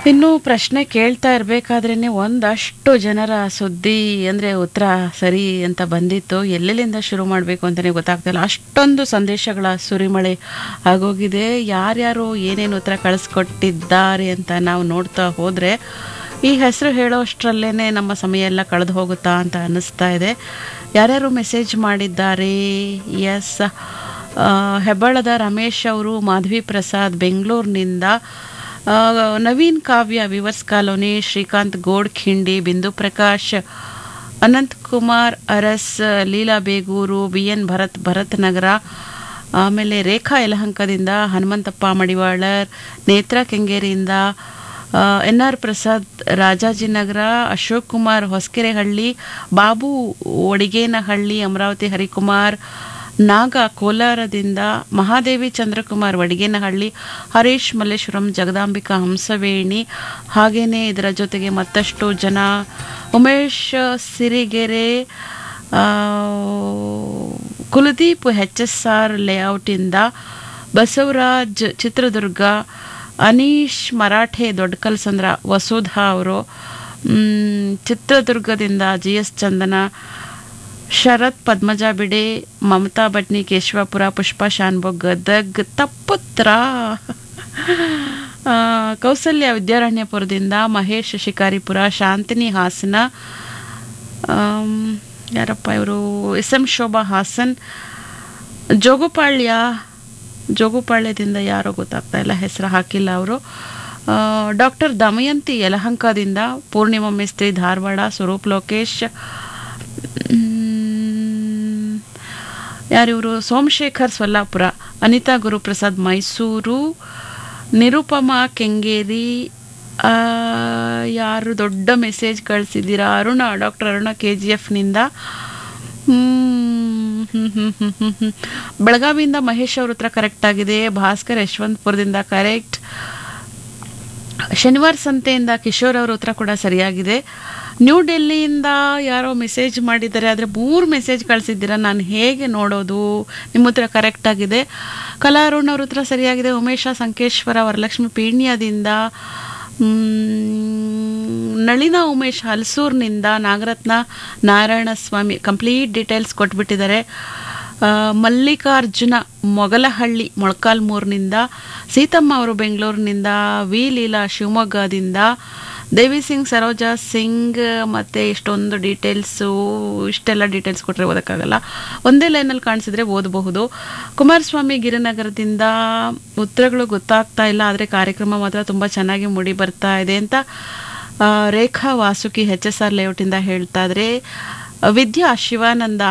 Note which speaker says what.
Speaker 1: ಇನ್ನು ಪ್ರಶ್ನೆ ಕೇಳ್ತಾ ಇರಬೇಕಾದ್ರೇ ಒಂದಷ್ಟು ಜನರ ಸುದ್ದಿ ಅಂದರೆ ಉತ್ತರ ಸರಿ ಅಂತ ಬಂದಿತ್ತು ಎಲ್ಲೆಲ್ಲಿಂದ ಶುರು ಮಾಡಬೇಕು ಅಂತಲೇ ಗೊತ್ತಾಗ್ತಿಲ್ಲ ಅಷ್ಟೊಂದು ಸಂದೇಶಗಳ ಸುರಿಮಳೆ ಆಗೋಗಿದೆ ಯಾರ್ಯಾರು ಏನೇನು ಉತ್ತರ ಕಳಿಸ್ಕೊಟ್ಟಿದ್ದಾರೆ ಅಂತ ನಾವು ನೋಡ್ತಾ ಹೋದರೆ ಈ ಹೆಸರು ಹೇಳೋಷ್ಟರಲ್ಲೇ ನಮ್ಮ ಸಮಯ ಎಲ್ಲ ಕಳೆದು ಹೋಗುತ್ತಾ ಅಂತ ಅನ್ನಿಸ್ತಾ ಇದೆ ಯಾರ್ಯಾರು ಮೆಸೇಜ್ ಮಾಡಿದ್ದಾರೆ ಎಸ್ ಹೆಬ್ಬಾಳದ ರಮೇಶ್ ಅವರು ಮಾಧವಿ ಪ್ರಸಾದ್ ಬೆಂಗಳೂರಿನಿಂದ ಆ, Naveen Kavya weavers colony Srikanth Gode Khindi Bindu Prakash Anant Kumar Aras Leela Begur B N Bharath Bharath Nagar ಆಮೇಲೆ ರೇಖಾ ಯಲಹಂಕದಿಂದ ಹನುಮಂತಪ್ಪ ಮಡಿವಾಳರ್ ನೇತ್ರ ಕೆಂಗೇರಿಯಿಂದ ಎನ್ ಆರ್ ಪ್ರಸಾದ್ ರಾಜಾಜಿನಗರ ಅಶೋಕ್ ಕುಮಾರ್ ಹೊಸಕೆರೆಹಳ್ಳಿ ಬಾಬು ಒಡಿಗೇನಹಳ್ಳಿ ಅಮರಾವತಿ ಹರಿಕುಮಾರ್ ನಾಗ ಕೋಲಾರದಿಂದ ಮಹಾದೇವಿ ಚಂದ್ರಕುಮಾರ್ ವಡಿಗೇನಹಳ್ಳಿ ಹರೀಶ್ ಮಲ್ಲೇಶ್ವರಂ ಜಗದಾಂಬಿಕಾ ಹಂಸವೇಣಿ ಹಾಗೇನೆ ಇದರ ಜೊತೆಗೆ ಮತ್ತಷ್ಟು ಜನ ಉಮೇಶ್ ಸಿರಿಗೆರೆ ಆ, ಕುಲದೀಪ್ ಹೆಚ್ ಎಸ್ ಆರ್ ಲೇಔಟಿಂದ ಬಸವರಾಜ್ ಚಿತ್ರದುರ್ಗ ಅನೀಶ್ ಮರಾಠೆ ದೊಡ್ಡಕಲ್ಸಂದ್ರ ವಸುಧಾ ಅವರು ಮ್, ಚಿತ್ರದುರ್ಗದಿಂದ ಜಿ ಎಸ್ ಚಂದನ ಶರತ್ ಪದ್ಮಜಾ ಬಿಡೆ ಮಮತಾ ಭಟ್ನಿ ಕೇಶವಪುರ ಪುಷ್ಪ ಶಾನ್ಭೋಗ್ ಗದಗ್ ತಪ್ಪುತ್ರ ಆ, ಕೌಸಲ್ಯ ವಿದ್ಯಾರಣ್ಯಪುರದಿಂದ ಮಹೇಶ್ ಶಿಕಾರಿಪುರ ಶಾಂತಿನಿ ಹಾಸನ ಆಮ್, ಯಾರಪ್ಪ ಇವರು ಎಸ್ ಎಂ ಶೋಭಾ ಹಾಸನ್ ಜೋಗುಪಾಳ್ಯ ಜೋಗುಪಾಳ್ಯದಿಂದ ಯಾರೋ ಗೊತ್ತಾಗ್ತಾ ಇಲ್ಲ ಹೆಸರು ಹಾಕಿಲ್ಲ ಅವರು ಡಾಕ್ಟರ್ ದಮಯಂತಿ ಯಲಹಂಕದಿಂದ ಪೂರ್ಣಿಮಾ ಮಿಸ್ತ್ರಿ ಧಾರವಾಡ ಸ್ವರೂಪ್ ಲೋಕೇಶ್ ಮ್, ಯಾರಿವರು ಸೋಮಶೇಖರ್ ಸೊಲ್ಲಾಪುರ ಅನಿತಾ ಗುರುಪ್ರಸಾದ್ ಮೈಸೂರು ನಿರುಪಮಾ ಕೆಂಗೇರಿ ಆ, ಯಾರು ದೊಡ್ಡ ಮೆಸೇಜ್ ಕಳಿಸಿದ್ದೀರಾ Aruna doctor Aruna K G ಎಫ್ನಿಂದ ಬೆಳಗಾವಿಯಿಂದ ಮಹೇಶ್ ಅವ್ರ ಉತ್ತರ ಕರೆಕ್ಟ್ ಆಗಿದೆ ಭಾಸ್ಕರ್ ಯಶವಂತಪುರದಿಂದ ಕರೆಕ್ಟ್ ಶನಿವಾರ ಸಂತೆಯಿಂದ ಕಿಶೋರ್ ಅವ್ರ ಉತ್ತರ ಕೂಡ ಸರಿಯಾಗಿದೆ ನ್ಯೂ ಡೆಲ್ಲಿಯಿಂದ ಯಾರೋ ಮೆಸೇಜ್ ಮಾಡಿದ್ದಾರೆ ಆದರೆ ಮೂರು ಮೆಸೇಜ್ ಕಳಿಸಿದ್ದೀರಾ ನಾನು ಹೇಗೆ ನೋಡೋದು ನಿಮ್ಮ ಉತ್ತರ ಕರೆಕ್ಟ್ ಆಗಿದೆ ಕಲಾರುಣ್ ಅವ್ರ ಉತ್ತರ ಸರಿಯಾಗಿದೆ ಉಮೇಶ ಸಂಕೇಶ್ವರ ವರಲಕ್ಷ್ಮಿ ಪೀಣ್ಯದಿಂದ ಮ್, ನಳಿನಾ ಉಮೇಶ್ ಹಲಸೂರ್ನಿಂದ ನಾಗರತ್ನ ನಾರಾಯಣ ಸ್ವಾಮಿ ಕಂಪ್ಲೀಟ್ ಡೀಟೇಲ್ಸ್ ಕೊಟ್ಬಿಟ್ಟಿದ್ದಾರೆ ಆ, ಮಲ್ಲಿಕಾರ್ಜುನ ಮೊಗಲಹಳ್ಳಿ ಮೊಳಕಾಲ್ಮೂರಿನಿಂದ ಸೀತಮ್ಮ ಅವರು ಬೆಂಗಳೂರಿನಿಂದ ವಿ ಲೀಲಾ ಶಿವಮೊಗ್ಗದಿಂದ ದೇವಿ ಸಿಂಗ್ ಸರೋಜಾ ಸಿಂಗ್ ಮತ್ತು ಇಷ್ಟೊಂದು ಡೀಟೇಲ್ಸು ಇಷ್ಟೆಲ್ಲ ಡೀಟೇಲ್ಸ್ ಕೊಟ್ಟರೆ ಓದೋಕ್ಕಾಗಲ್ಲ ಒಂದೇ ಲೈನಲ್ಲಿ ಕಾಣಿಸಿದ್ರೆ ಓದಬಹುದು ಕುಮಾರಸ್ವಾಮಿ ಗಿರಿನಗರದಿಂದ ಉತ್ತರಗಳು ಗೊತ್ತಾಗ್ತಾ ಇಲ್ಲ ಆದರೆ ಕಾರ್ಯಕ್ರಮ ಮಾತ್ರ ತುಂಬ ಚೆನ್ನಾಗಿ ಮೂಡಿ ಬರ್ತಾ ಇದೆ ಅಂತ ಆ, Rekha Vasuki H S R ಲೇಔಟಿಂದ ಹೇಳ್ತಾ ಇದ್ರೆ ವಿದ್ಯಾ ಶಿವಾನಂದ